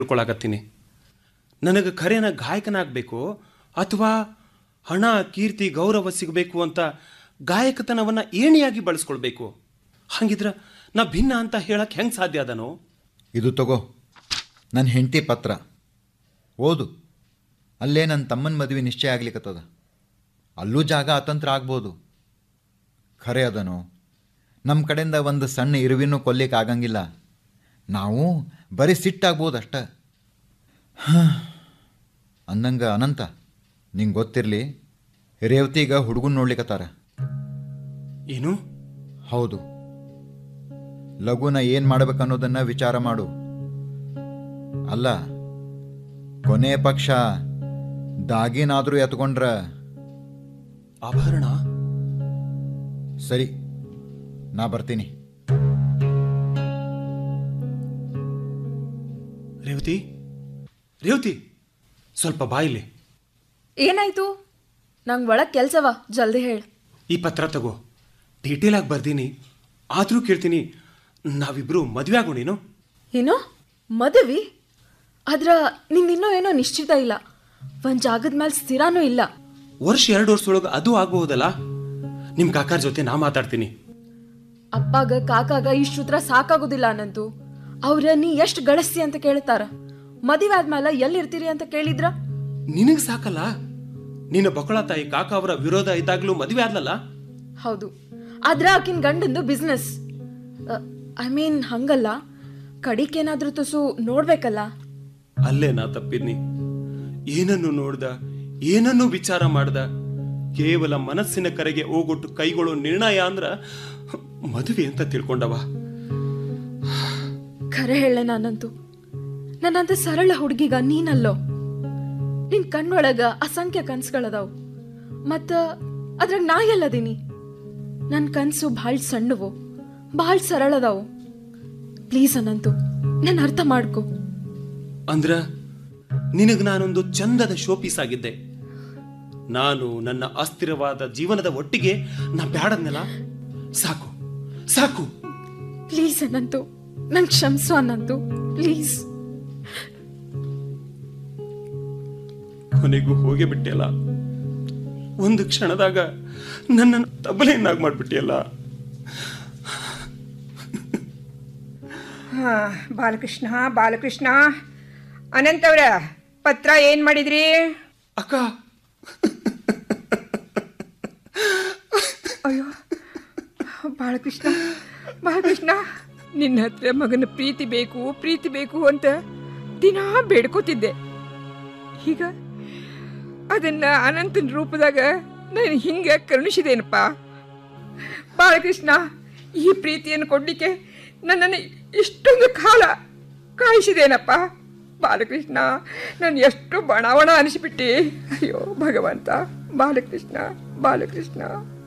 ತಿಳ್ಕೊಳಕತ್ತೀನಿ ನನಗೆ ಖರೇನ ಗಾಯಕನಾಗಬೇಕು ಅಥವಾ ಹಣ ಕೀರ್ತಿ ಗೌರವ ಸಿಗಬೇಕು ಅಂತ ಗಾಯಕತನವನ್ನು ಏಣಿಯಾಗಿ ಬಳಸ್ಕೊಳ್ಬೇಕು ಹಂಗಿದ್ರ ನಾ ಭಿನ್ನ ಅಂತ ಹೇಳಕ್ಕೆ ಹೆಂಗೆ ಸಾಧ್ಯ ಅದನೋ ಇದು ತಗೋ ನನ್ನ ಹೆಂಡತಿ ಪತ್ರ ಓದು ಅಲ್ಲೇ ನನ್ನ ತಮ್ಮನ ಮದುವೆ ನಿಶ್ಚಯ ಆಗ್ಲಿಕ್ಕತ್ತದ ಅಲ್ಲೂ ಜಾಗ ಅತಂತ್ರ ಆಗ್ಬೋದು ಖರೆ ಅದನು ನಮ್ಮ ಕಡೆಯಿಂದ ಒಂದು ಸಣ್ಣ ಇರುವಿನೂ ಕೊಲ್ಲಿಕ್ಕೆ ಆಗಂಗಿಲ್ಲ ನಾವು ಬರೀ ಸಿಟ್ಟಾಗ್ಬೋದು ಅಷ್ಟ ಹಾಂ ಅಂದಂಗ ಅನಂತ ನಿಂಗೆ ಗೊತ್ತಿರಲಿ ರೇವತಿಗ ಹುಡುಗನ ನೋಡ್ಲಿಕ್ಕತ್ತಾರ ಏನು ಹೌದು ಲಘುನ ಏನು ಮಾಡ್ಬೇಕನ್ನೋದನ್ನ ವಿಚಾರ ಮಾಡು ಅಲ್ಲ ಕೊನೆ ಪಕ್ಷ ದಾಗಿನಾದರೂ ಎತ್ಕೊಂಡ್ರ ಆಭರಣ ಸರಿ ನಾ ಬರ್ತೀನಿ ರೇವತಿ ರೇವತಿ ಸ್ವಲ್ಪ ಬಾಯಿಲಿ ಏನಾಯ್ತು ನಂಗೆ ಒಳಗೆ ಕೆಲ್ಸವ ಜಲ್ದಿ ಹೇಳು ಈ ಪತ್ರ ತಗೋ ಡೀಟೇಲ್ ಆಗಿ ಬರ್ದೀನಿ ಆದರೂ ಕೇಳ್ತೀನಿ ನಾವಿಬ್ರು ಮದುವೆ ಆಗೋಣೇನು ಏನು ಮದುವೆ ಆದ್ರ ನಿಂದಿನ್ನೂ ಏನೋ ನಿಶ್ಚಿತ ಇಲ್ಲ ಒಂದು ಜಾಗದ ಮೇಲೆ ಸ್ಥಿರಾನೂ ಇಲ್ಲ ವರ್ಷ ಎರಡು ವರ್ಷದೊಳಗೆ ಅದು ಆಗಬಹುದಲ್ಲ ನಿಮ್ಮ ಕಾಕಾರ ಜೊತೆ ನಾ ಮಾತಾಡ್ತೀನಿ ಅಪ್ಪಾಗ ಕಾಕಾಗ ಇಷ್ಟು ಉತ್ತರ ಸಾಕಾಗೋದಿಲ್ಲ ಅನ್ನಂತು ಅವ್ರ ನೀ ಎಷ್ಟು ಗಳಿಸ್ತಿ ಅಂತ ಕೇಳ್ತಾರ ಮದುವೆ ಆದ್ಮೇಲೆ ಎಲ್ಲಿರ್ತೀರಿ ಅಂತ ಕೇಳಿದ್ರ ನಿನಗೆ ಸಾಕಲ್ಲ ನಿನ್ನ ಬಕಳ ತಾಯಿ ಕಾಕ ಅವರ ವಿರೋಧ ಇದ್ದಾಗಲೂ ಮದುವೆ ಆದ್ಲಲ್ಲ ಹೌದು ಆದ್ರ ಆಕಿನ ಗಂಡಂದು ಬಿಸ್ನೆಸ್ ಐ ಮೀನ್ ಹಂಗಲ್ಲ ಕಡಿಕೇನಾದ್ರೂ ತುಸು ನೋಡ್ಬೇಕಲ್ಲ ಅಲ್ಲೇ ನಾ ತಪ್ಪಿದ್ನಿ ಏನನ್ನು ನೋಡ್ದ ಏನನ್ನು ವಿಚಾರ ಮಾಡ್ದ ಕೇವಲ ಮನಸ್ಸಿನ ಕರೆಗೆ ಹೋಗೊಟ್ಟು ಕೈಗೊಳ್ಳೋ ನಿರ್ಣಯ ಅಂದ್ರ ಮದುವೆ ಅಂತ ತಿಳ್ಕೊಂಡವ ಖರೆ ಹೇಳೆ ನಾನಂತೂ ನನ್ನಂತ ಸರಳ ಹುಡುಗಿಗ ನೀನಲ್ಲೋ ನಿನ್ ಕಣ್ಣೊಳಗ ಅಸಂಖ್ಯ ಕನ್ಸುಗಳದಾವ್ ಮತ್ತ ಅದ್ರಾಗ ನಾ ಎಲ್ಲದೀನಿ ನನ್ ಕನ್ಸು ಭಾಳ ಸಣ್ಣವು ಭಾಳ ಸರಳದಾವು ಪ್ಲೀಸ್ ಅನಂತು ನನ್ ಅರ್ಥ ಮಾಡ್ಕೊ ಅಂದ್ರ ನಿನಗ್ ನಾನೊಂದು ಚಂದದ ಶೋಪೀಸ್ ಆಗಿದ್ದೆ ನಾನು ನನ್ನ ಅಸ್ಥಿರವಾದ ಜೀವನದ ಒಟ್ಟಿಗೆ ನಾ ಬ್ಯಾಡದ್ನೆಲ್ಲ ಸಾಕು ಸಾಕು ಪ್ಲೀಸ್ ಅನಂತು ನಂಗೆ ಕ್ಷಮಿಸು ಅನಂತು ಪ್ಲೀಸ್ ಕೊನೆಗೂ ಹೋಗೇ ಬಿಟ್ಟಿಯಲ್ಲ ಒಂದು ಕ್ಷಣದಾಗ ನನ್ನನ್ನು ತಬಲೆಯನ್ನಾಗಿ ಮಾಡ್ಬಿಟ್ಟಿಯಲ್ಲ ಹಾ ಬಾಲಕೃಷ್ಣ ಬಾಲಕೃಷ್ಣ ಅನಂತವ್ರ ಪತ್ರ ಏನು ಮಾಡಿದ್ರಿ ಅಕ್ಕ ಅಯ್ಯೋ ಬಾಲಕೃಷ್ಣ ಬಾಲಕೃಷ್ಣ ನಿನ್ನ ಹತ್ರ ಮಗನ ಪ್ರೀತಿ ಬೇಕು ಪ್ರೀತಿ ಬೇಕು ಅಂತ ದಿನಾ ಬೇಡ್ಕೋತಿದ್ದೆ ಈಗ ಅದನ್ನ ಅನಂತನ ರೂಪದಾಗ ನಾನು ಹಿಂಗೆ ಕರುಣಿಸಿದೇನಪ್ಪ ಬಾಲಕೃಷ್ಣ ಈ ಪ್ರೀತಿಯನ್ನು ಕೊಡ್ಲಿಕ್ಕೆ ನನ್ನನ್ನು ಇಷ್ಟೊಂದು ಕಾಲ ಕಾಯಿಸಿದೇನಪ್ಪ ಬಾಲಕೃಷ್ಣ ನಾನು ಎಷ್ಟು ಬಣವಣ ಅನಿಸಿಬಿಟ್ಟಿ ಅಯ್ಯೋ ಭಗವಂತ ಬಾಲಕೃಷ್ಣ ಬಾಲಕೃಷ್ಣ